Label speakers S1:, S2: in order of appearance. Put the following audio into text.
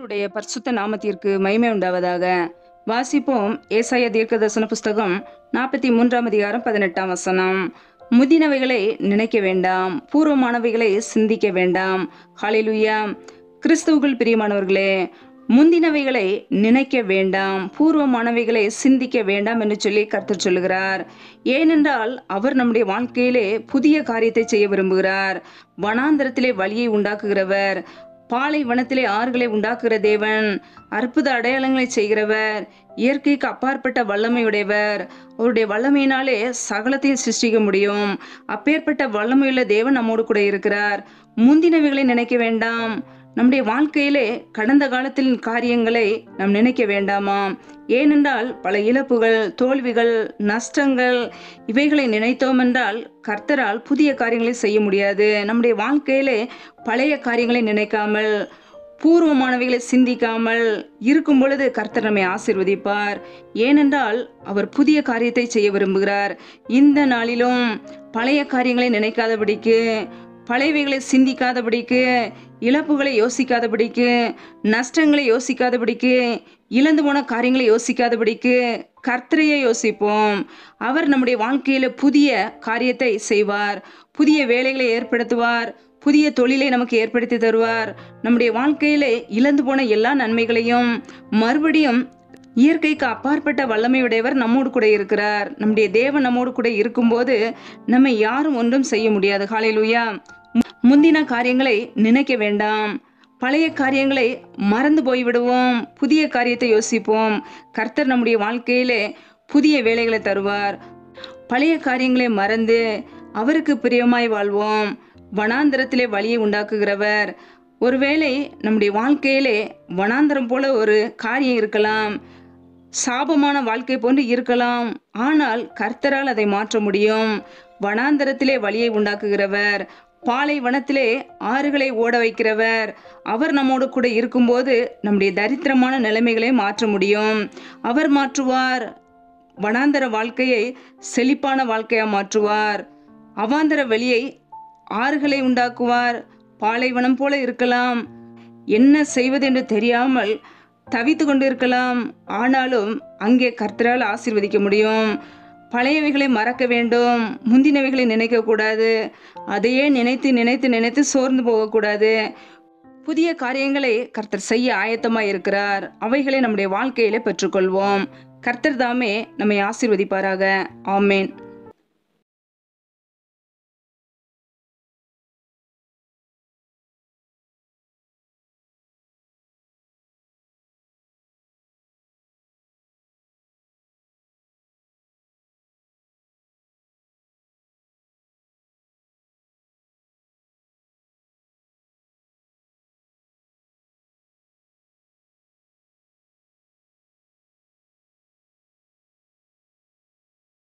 S1: கர்த்தருடைய பரிசுத்த நாமத்திற்கு மகிமை உண்டாவதாக வாசிப்போம் ஏசாய தீர்க்கதர்சன புஸ்தகம் நாற்பத்தி மூன்றாம் அதிகாரம் பதினெட்டாம் வசனம் முதினவைகளை நினைக்க வேண்டாம் பூர்வமானவைகளை சிந்திக்க வேண்டாம் ஹalleluya கிறிஸ்துவுக்குள் பிரியமானவர்களே முந்தினவைகளை நினைக்க வேண்டாம் பூர்வமானவைகளை சிந்திக்க வேண்டாம் என்று சொல்லி கர்த்தர் சொல்லுகிறார் ஏனென்றால் அவர் நம்முடைய வாழ்க்கையிலே புதிய காரியத்தை செய்ய விரும்புகிறார் வனாந்தரத்திலே வழியை உண்டாக்குகிறவர் பாலைவனத்திலே ஆறுகளை உண்டாக்குகிற தேவன் அற்புத அடையாளங்களை செய்கிறவர் இயற்கைக்கு அப்பாற்பட்ட வல்லமையுடையவர் அவருடைய வல்லமையினாலே சகலத்தையும் சிருஷ்டிக்க முடியும் அப்பேற்பட்ட வல்லமையுள்ள தேவன் நம்மோடு கூட இருக்கிறார் முந்தினவைகளை நினைக்க வேண்டாம் நம்முடைய வாழ்க்கையிலே கடந்த காலத்தின் காரியங்களை நாம் நினைக்க வேண்டாமா ஏனென்றால் பல இழப்புகள் தோல்விகள் நஷ்டங்கள் இவைகளை நினைத்தோம் என்றால் கர்த்தரால் புதிய காரியங்களை செய்ய முடியாது நம்முடைய வாழ்க்கையிலே பழைய காரியங்களை நினைக்காமல் பூர்வமானவைகளை சிந்திக்காமல் இருக்கும் பொழுது கர்த்தர் நம்மை ஆசிர்வதிப்பார் ஏனென்றால் அவர் புதிய காரியத்தை செய்ய விரும்புகிறார் இந்த நாளிலும் பழைய காரியங்களை நினைக்காதபடிக்கு பழையவைகளை சிந்திக்காதபடிக்கு இழப்புகளை யோசிக்காதபடிக்கு நஷ்டங்களை யோசிக்காதபடிக்கு இழந்து போன காரியங்களை யோசிக்காதபடிக்கு கர்த்தரையே யோசிப்போம் அவர் நம்முடைய வாழ்க்கையில புதிய காரியத்தை செய்வார் புதிய வேலைகளை ஏற்படுத்துவார் புதிய தொழிலை நமக்கு ஏற்படுத்தி தருவார் நம்முடைய வாழ்க்கையிலே இழந்து போன எல்லா நன்மைகளையும் மறுபடியும் இயற்கைக்கு அப்பாற்பட்ட வல்லமையுடையவர் நம்மோடு கூட இருக்கிறார் நம்முடைய தேவன் நம்மோடு கூட இருக்கும்போது நம்மை யாரும் ஒன்றும் செய்ய முடியாது ஹalleluya முந்தின காரியங்களை நினைக்க வேண்டாம் பழைய காரியங்களை மறந்து போய்விடுவோம் புதிய காரியத்தை யோசிப்போம் கர்த்தர் நம்முடைய வாழ்க்கையிலே புதிய வேலைகளை தருவார் பழைய காரியங்களை மறந்து அவருக்கு பிரியமாய் வாழ்வோம் வனாந்தரத்திலே வழியை உண்டாக்குகிறவர் ஒருவேளை நம்முடைய வாழ்க்கையிலே வனாந்தரம் போல ஒரு காரியம் இருக்கலாம் சாபமான வாழ்க்கை போன்று இருக்கலாம் ஆனால் கர்த்தரால் அதை மாற்ற முடியும் வனாந்தரத்திலே வழியை உண்டாக்குகிறவர் பாலைவனத்திலே ஆறுகளை ஓட வைக்கிறவர் அவர் நம்மோடு கூட இருக்கும்போது நம்முடைய தரித்திரமான நிலைமைகளை மாற்ற முடியும் அவர் மாற்றுவார் வனாந்தர வாழ்க்கையை செழிப்பான வாழ்க்கையா மாற்றுவார் அவாந்தர வெளியை ஆறுகளை உண்டாக்குவார் பாலைவனம் போல இருக்கலாம் என்ன செய்வது என்று தெரியாமல் தவித்து கொண்டு இருக்கலாம் ஆனாலும் அங்கே கர்த்தரால் ஆசீர்வதிக்க முடியும் பழையவைகளை மறக்க வேண்டும் முந்தினவைகளை நினைக்கக்கூடாது அதையே நினைத்து நினைத்து நினைத்து சோர்ந்து போகக்கூடாது புதிய காரியங்களை கர்த்தர் செய்ய ஆயத்தமாக இருக்கிறார் அவைகளை நம்முடைய வாழ்க்கையில பெற்றுக்கொள்வோம் கர்த்தர் தாமே நம்மை ஆசீர்வதிப்பாராக ஆமேன்